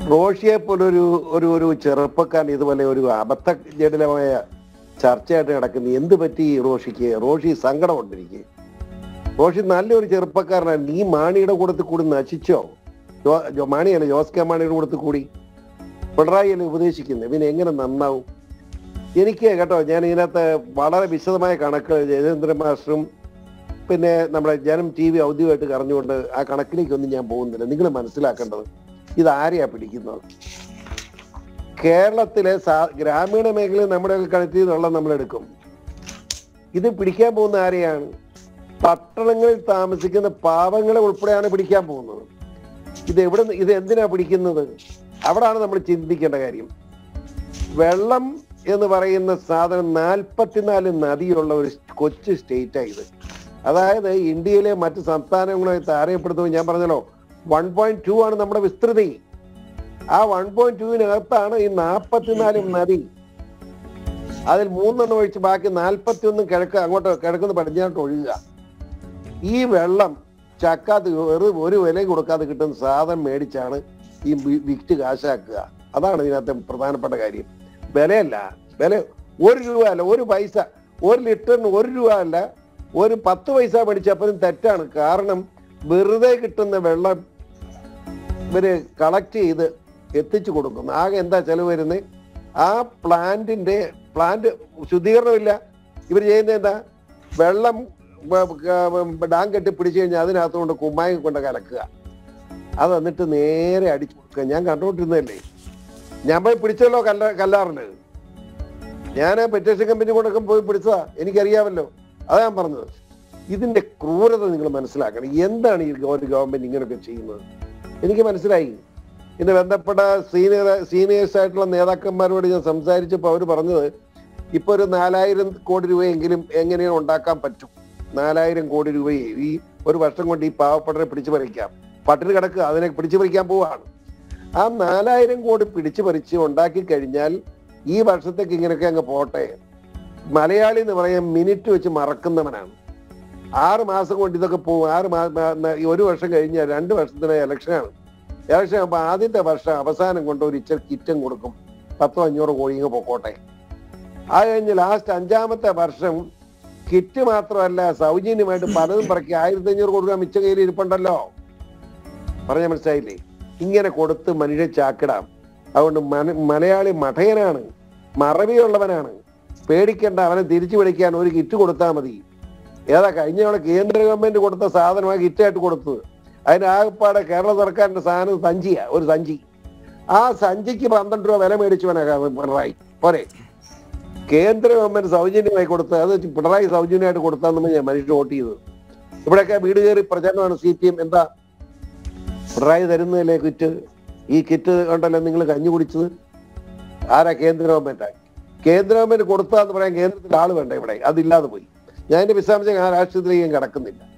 റോഷിയെ പോലൊരു ഒരു ഒരു ചെറുപ്പക്കാരൻ ഇതുപോലെ ഒരു അബദ്ധജടിലമായ ചർച്ചയായിട്ട് കിടക്കുന്ന എന്ത് പറ്റി ഈ റോഷിക്ക് റോഷി സങ്കടം കൊണ്ടിരിക്കുക റോഷി നല്ലൊരു ചെറുപ്പക്കാരനാണ് നീ മാണിയുടെ കൂടത്തിൽ കൂടി നശിച്ചോ ജോ- ജോ- മാണിയല്ല ജോസ് കെ മാണിയുടെ കൂടത്തിൽ കൂടി പിണറായി അല്ലേ ഉപദേശിക്കുന്നത് പിന്നെ എങ്ങനെ നന്നാവും എനിക്ക് കേട്ടോ ഞാൻ ഇതിനകത്ത് വളരെ വിശദമായ കണക്ക് ജയചന്ദ്രൻ മാസ്റ്ററും പിന്നെ നമ്മുടെ ജനം ടി വി ഔദ്യോഗികമായിട്ട് കറഞ്ഞുകൊണ്ട് ആ കണക്കിലേക്കൊന്നും ഞാൻ പോകുന്നില്ല നിങ്ങൾ മനസ്സിലാക്കേണ്ടത് ഇത് ആരെയാ പിടിക്കുന്നത് കേരളത്തിലെ സാ- ഗ്രാമീണ മേഖലയിൽ നമ്മുടെ കണക്ട് ചെയ്തുള്ള നമ്മൾ എടുക്കും ഇത് പിടിക്കാൻ പോകുന്ന ആരെയാണ് പട്ടണങ്ങളിൽ താമസിക്കുന്ന പാവങ്ങളെ ഉൾപ്പെടെയാണ് പിടിക്കാൻ പോകുന്നത് ഇത് എവിടെ നിന്ന്- ഇത് എന്തിനാ പിടിക്കുന്നത് അവിടാണ് നമ്മൾ ചിന്തിക്കേണ്ട കാര്യം വെള്ളം എന്ന് പറയുന്ന സാധനം നാൽപ്പത്തിനാല് നദിയുള്ള ഒരു കൊച്ചു സ്റ്റേറ്റാണ് ഇത് അതായത് ഇന്ത്യയിലെ മറ്റ് സംസ്ഥാനങ്ങളെ താരയപ്പെടുത്തുമ്പോൾ ഞാൻ പറഞ്ഞല്ലോ വൺ പോയിന്റ് ടു ആണ് നമ്മുടെ വിസ്തൃതി ആ വൺ പോയിന്റ് ടുവിനകത്താണ് ഈ നാൽപ്പത്തിനാല് നദി അതിൽ മൂന്നെണ്ണം ഒഴിച്ച് ബാക്കി നാൽപ്പത്തി ഒന്ന് കിഴക്ക് അങ്ങോട്ട് കിഴക്കുന്ന് പടിഞ്ഞാട്ട് ഒഴുകുക ഈ വെള്ളം ചക്കാത്ത് വെറും ഒരു വില കൊടുക്കാതെ കിട്ടുന്ന സാധനം മേടിച്ചാണ് ഈ വി- വിറ്റ് കാശാക്കുക അതാണ് ഇതിനകത്തെ പ്രധാനപ്പെട്ട കാര്യം വിലയല്ല വില ഒരു രൂപ അല്ല ഒരു പൈസ ഒരു ലിറ്ററിന് ഒരു രൂപ അല്ല ഒരു പത്ത് പൈസ മേടിച്ചപ്പോഴും തെറ്റാണ് കാരണം വെറുതെ കിട്ടുന്ന വെള്ളം ഇവര് കളക്ട് ചെയ്ത് എത്തിച്ചു കൊടുക്കുന്നു ആകെ എന്താ ചെലവ് വരുന്നത് ആ പ്ലാന്റിന്റെ പ്ലാന്റ് ശുദ്ധീകരണമില്ല ഇവർ ചെയ്യുന്നത് എന്താ വെള്ളം വ- ക- ഡാം കെട്ടി പിടിച്ചു കഴിഞ്ഞാൽ അതിനകത്ത് കൊണ്ട് കുമ്മായി കൊണ്ട് കലക്കുക അത് എന്നിട്ട് നേരെ അടിച്ചു കൊടുക്കുക ഞാൻ കണ്ടുകൊണ്ടിരുന്നതല്ലേ ഞാൻ പോയി പിടിച്ചല്ലോ കല്ല കല്ലാറിന് ഞാൻ പെറ്റേഷൻ കമ്പനി കൊണ്ടൊക്കെ പോയി പിടിച്ചതാ എനിക്കറിയാമല്ലോ അതാ ഞാൻ പറഞ്ഞത് ഇതിന്റെ ക്രൂരത നിങ്ങൾ മനസ്സിലാക്കണം എന്താണ് ഈ ഒരു ഗവൺമെന്റ് ഇങ്ങനെയൊക്കെ ചെയ്യുന്നത് എനിക്ക് മനസ്സിലായി ഇതിന് ബന്ധപ്പെട്ട സീനിയർ സീനിയേഴ്സ് ആയിട്ടുള്ള നേതാക്കന്മാരോട് ഞാൻ സംസാരിച്ചപ്പോൾ അവർ പറഞ്ഞത് ഇപ്പൊ ഒരു നാലായിരം കോടി രൂപയെങ്കിലും എങ്ങനെയാണ് ഉണ്ടാക്കാൻ പറ്റും നാലായിരം കോടി രൂപയെ ഈ ഒരു വർഷം കൊണ്ട് ഈ പാവപ്പെട്ടവരെ പിടിച്ചു പറിക്കാം പട്ടിണി കിടക്കുക അതിനെ പിടിച്ചു പറിക്കാൻ പോവാണ് ആ നാലായിരം കോടി പിടിച്ചു പറിച്ച് ഉണ്ടാക്കി കഴിഞ്ഞാൽ ഈ വർഷത്തേക്ക് ഇങ്ങനെയൊക്കെ അങ്ങ് പോട്ടെ മലയാളി എന്ന് പറയാൻ മിനിറ്റ് വെച്ച് മറക്കുന്നവനാണ് ആറ് മാസം കൊണ്ട് ഇതൊക്കെ പോകും ആറ് മാ മാ- ഒരു വർഷം കഴിഞ്ഞാൽ രണ്ട് വർഷത്തിന് ഇലക്ഷനാണ് ഇലക്ഷൻ ആകുമ്പോൾ ആദ്യത്തെ വർഷം അവസാനം കൊണ്ട് ഒരു ഇച്ചിരി കിറ്റം കൊടുക്കും പത്തോ അഞ്ഞൂറ് കോടി ഇങ്ങ് പൊക്കോട്ടെ ആ കഴിഞ്ഞ് ലാസ്റ്റ് അഞ്ചാമത്തെ വർഷം കിറ്റ് മാത്രമല്ല സൗജന്യമായിട്ട് പലതും പറക്കി ആയിരത്തി അഞ്ഞൂറ് കോടി രൂപ മിച്ച കയ്യിൽ ഇരിപ്പുണ്ടല്ലോ പറഞ്ഞ മനസ്സിലായില്ലേ ഇങ്ങനെ കൊടുത്ത് മനുഷ്യ ചാക്കിടാം അതുകൊണ്ട് മന- മലയാളി മഠയനാണ് മറവിയുള്ളവനാണ് പേടിക്കേണ്ട അവനെ തിരിച്ചു പിടിക്കാൻ ഒരു കിറ്റ് കൊടുത്താൽ മതി ഏതാ കഴിഞ്ഞ തവണ കേന്ദ്ര ഗവൺമെന്റ് കൊടുത്ത സാധനമാണ് കിറ്റായിട്ട് കൊടുത്തത് അതിന് ആകപ്പാടെ കേരള സർക്കാരിന്റെ സാധനം സഞ്ചിയാ ഒരു സഞ്ചി ആ സഞ്ചിക്ക് പന്ത്രണ്ട് രൂപ വില മേടിച്ചവനാ പിണറായി പോരെ കേന്ദ്ര ഗവൺമെന്റ് സൗജന്യമായി കൊടുത്ത് അത് പിണറായി സൗജന്യമായിട്ട് കൊടുത്താന്ന് ഞാൻ മനുഷ്യർ വോട്ട് ചെയ്തത് ഇവിടെയൊക്കെ വീട് കയറി പ്രചരണമാണ് സി പി എം എന്താ പിണറായി തരുന്നതല്ലേ കിറ്റ് ഈ കിറ്റ് കണ്ടല്ലോ നിങ്ങൾ കഞ്ഞി കുടിച്ചത് ആരാ കേന്ദ്ര ഗവൺമെന്റ് കേന്ദ്ര ഗവൺമെന്റ് കൊടുത്താന്ന് പറയാൻ കേന്ദ്രത്തിൽ ആള് വേണ്ട ഇവിടെ അതില്ലാതെ പോയി ഞാൻ എന്റെ വിശദാംശം ആ രാഷ്ട്രീയത്തിലേക്ക് ഞാൻ കിടക്കുന്നില്ല